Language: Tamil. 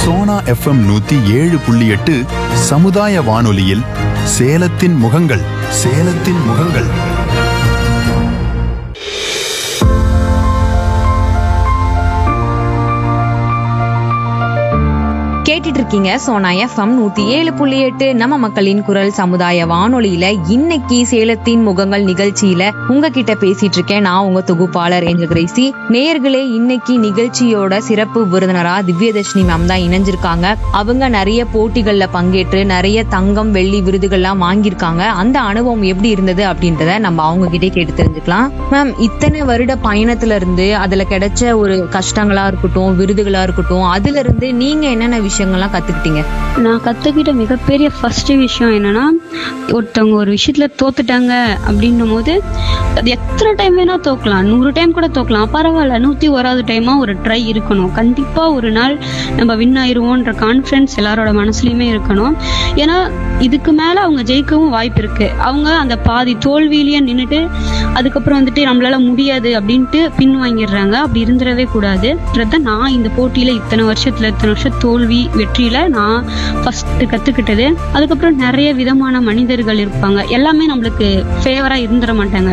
சோனா எஃப்எம் நூத்தி ஏழு புள்ளி எட்டு சமுதாய வானொலியில் சேலத்தின் முகங்கள் சேலத்தின் முகங்கள் கேட்டுட்டு இருக்கீங்க சோனா எஃப்எம் நூத்தி ஏழு புள்ளி எட்டு நம்ம மக்களின் குரல் சமுதாய வானொலியில இன்னைக்கு சேலத்தின் முகங்கள் நிகழ்ச்சியில உங்ககிட்ட பேசிட்டு இருக்கேன் நான் உங்க தொகுப்பாளர் என்ற கிரேசி நேயர்களே இன்னைக்கு நிகழ்ச்சியோட சிறப்பு விருந்தினரா திவ்யதர்ஷினி மேம் தான் இணைஞ்சிருக்காங்க அவங்க நிறைய போட்டிகள்ல பங்கேற்று நிறைய தங்கம் வெள்ளி விருதுகள்லாம் வாங்கியிருக்காங்க அந்த அனுபவம் எப்படி இருந்தது அப்படின்றத நம்ம அவங்க கிட்டே கேட்டு தெரிஞ்சுக்கலாம் மேம் இத்தனை வருட பயணத்துல இருந்து அதுல கிடைச்ச ஒரு கஷ்டங்களா இருக்கட்டும் விருதுகளா இருக்கட்டும் அதுல இருந்து நீங்க என்னென்ன விஷயங்கள்லாம் கத்துக்கிட்டீங்க நான் கற்றுக்கிட்ட மிகப்பெரிய ஃபஸ்ட்டு விஷயம் என்னன்னா ஒருத்தவங்க ஒரு விஷயத்தில் தோத்துட்டாங்க அப்படின்னும் போது அது எத்தனை டைம் வேணால் தோக்கலாம் நூறு டைம் கூட தோக்கலாம் பரவாயில்ல நூற்றி ஓராவது டைமாக ஒரு ட்ரை இருக்கணும் கண்டிப்பாக ஒரு நாள் நம்ம வின் ஆயிருவோன்ற கான்ஃபிடன்ஸ் எல்லாரோட மனசுலையுமே இருக்கணும் ஏன்னா இதுக்கு மேலே அவங்க ஜெயிக்கவும் வாய்ப்பு இருக்கு அவங்க அந்த பாதி தோல்வியிலேயே நின்றுட்டு அதுக்கப்புறம் வந்துட்டு நம்மளால முடியாது அப்படின்ட்டு பின் வாங்கிடுறாங்க அப்படி இருந்துடவே கூடாது நான் இந்த போட்டியில இத்தனை வருஷத்துல இத்தனை வருஷம் தோல்வி வெற்றியில நான் ஃபர்ஸ்ட் கத்துக்கிட்டது அதுக்கப்புறம் நிறைய விதமான மனிதர்கள் இருப்பாங்க எல்லாமே நம்மளுக்கு ஃபேவரா இருந்துட மாட்டாங்க